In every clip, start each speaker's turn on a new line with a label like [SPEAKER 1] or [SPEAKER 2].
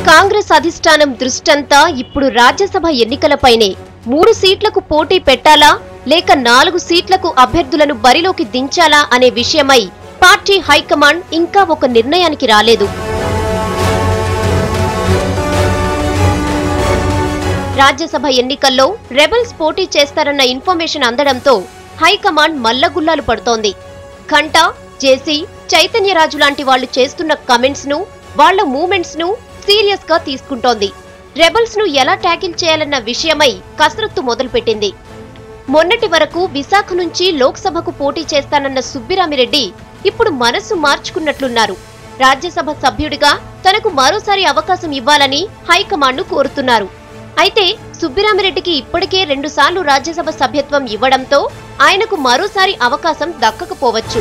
[SPEAKER 1] కాంగ్రెస్ అధిష్టానం దృష్టంతా ఇప్పుడు రాజ్యసభ ఎన్నికలపైనే మూడు సీట్లకు పోటీ పెట్టాలా లేక నాలుగు సీట్లకు అభ్యర్థులను బరిలోకి దించాలా అనే విషయమై పార్టీ హైకమాండ్ ఇంకా ఒక నిర్ణయానికి రాలేదు రాజ్యసభ ఎన్నికల్లో రెబల్స్ పోటీ చేస్తారన్న ఇన్ఫర్మేషన్ అందడంతో హైకమాండ్ మల్లగుల్లాలు పడుతోంది ఖంటా జేసీ చైతన్యరాజు లాంటి వాళ్ళు చేస్తున్న కమెంట్స్ ను వాళ్ల మూమెంట్స్ ను సీరియస్ గా తీసుకుంటోంది రెబల్స్ ను ఎలా ట్యాకిల్ చేయాలన్న విషయమై కసరత్తు మొదలుపెట్టింది మొన్నటి వరకు విశాఖ నుంచి లోక్సభకు పోటీ చేస్తానన్న సుబ్బిరామిరెడ్డి ఇప్పుడు మనస్సు మార్చుకున్నట్లున్నారు రాజ్యసభ సభ్యుడిగా తనకు మరోసారి అవకాశం ఇవ్వాలని హైకమాండ్ ను కోరుతున్నారు అయితే సుబ్బిరామిరెడ్డికి ఇప్పటికే రెండుసార్లు రాజ్యసభ సభ్యత్వం ఇవ్వడంతో ఆయనకు మరోసారి అవకాశం దక్కకపోవచ్చు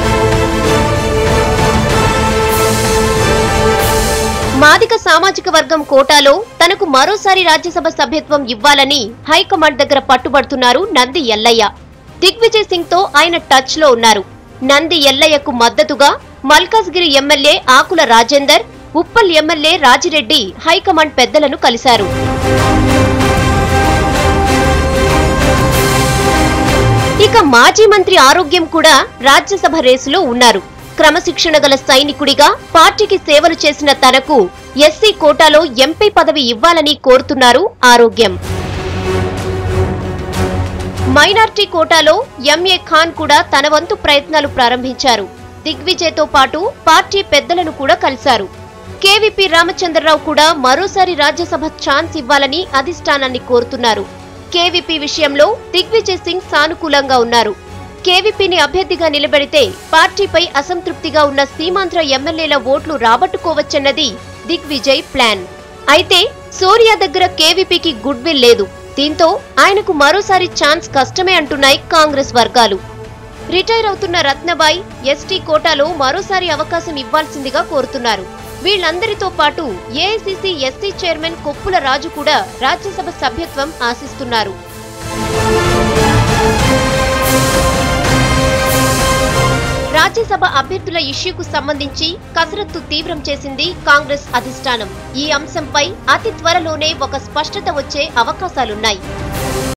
[SPEAKER 1] మాదిక సామాజిక వర్గం కోటాలో తనకు మరోసారి రాజ్యసభ సభ్యత్వం ఇవ్వాలని హైకమాండ్ దగ్గర పట్టుబడుతున్నారు నంది ఎల్లయ్య దిగ్విజయ్ సింగ్ తో ఆయన టచ్ లో ఉన్నారు నంది ఎల్లయ్యకు మద్దతుగా Malkajgiri MLA Akula Rajender Uppal MLA Rajireddy high command పెద్దలను కలిశారు ఇక మాజీ మంత్రి ఆరోగ్యం కూడా రాజ్యసభ రేసులో ఉన్నారు క్రమశిక్షణ గల సైనికుడిగా పార్టీకి సేవలు చేసిన తనకు ఎస్సీ కోటాలో ఎంపీ పదవి ఇవ్వాలని కోరుతున్నారు ఆరోగ్యం మైనార్టీ కోటాలో ఎంఏ ఖాన్ కూడా తన వంతు ప్రయత్నాలు ప్రారంభించారు దిగ్విజయ్తో పాటు పార్టీ పెద్దలను కూడా కలిశారు కేవీపీ రామచంద్రరావు కూడా మరోసారి రాజ్యసభ ఛాన్స్ ఇవ్వాలని అధిష్టానాన్ని కోరుతున్నారు కేవీపీ విషయంలో దిగ్విజయ్ సింగ్ సానుకూలంగా ఉన్నారు కేవీపీని అభ్యర్థిగా నిలబెడితే పార్టీపై అసంతృప్తిగా ఉన్న సీమాంధ్ర ఎమ్మెల్యేల ఓట్లు రాబట్టుకోవచ్చన్నది దిగ్విజయ్ ప్లాన్ అయితే సోనియా దగ్గర కేవీపీకి గుడ్ విల్ లేదు దీంతో ఆయనకు మరోసారి ఛాన్స్ కష్టమే అంటున్నాయి కాంగ్రెస్ వర్గాలు రిటైర్ అవుతున్న రత్నబాయ్ ఎస్టీ కోటాలో మరోసారి అవకాశం ఇవ్వాల్సిందిగా కోరుతున్నారు వీళ్ళందరితో పాటు AICC SC chairman Koppula Raju కూడా రాజ్యసభ సభ్యత్వం ఆశిస్తున్నారు రాజ్యసభ అభ్యర్థుల ఇష్యూకు సంబంధించి కసరత్తు తీవ్రం చేసింది కాంగ్రెస్ అధిష్టానం ఈ అంశంపై అతి త్వరలోనే ఒక స్పష్టత వచ్చే అవకాశాలున్నాయి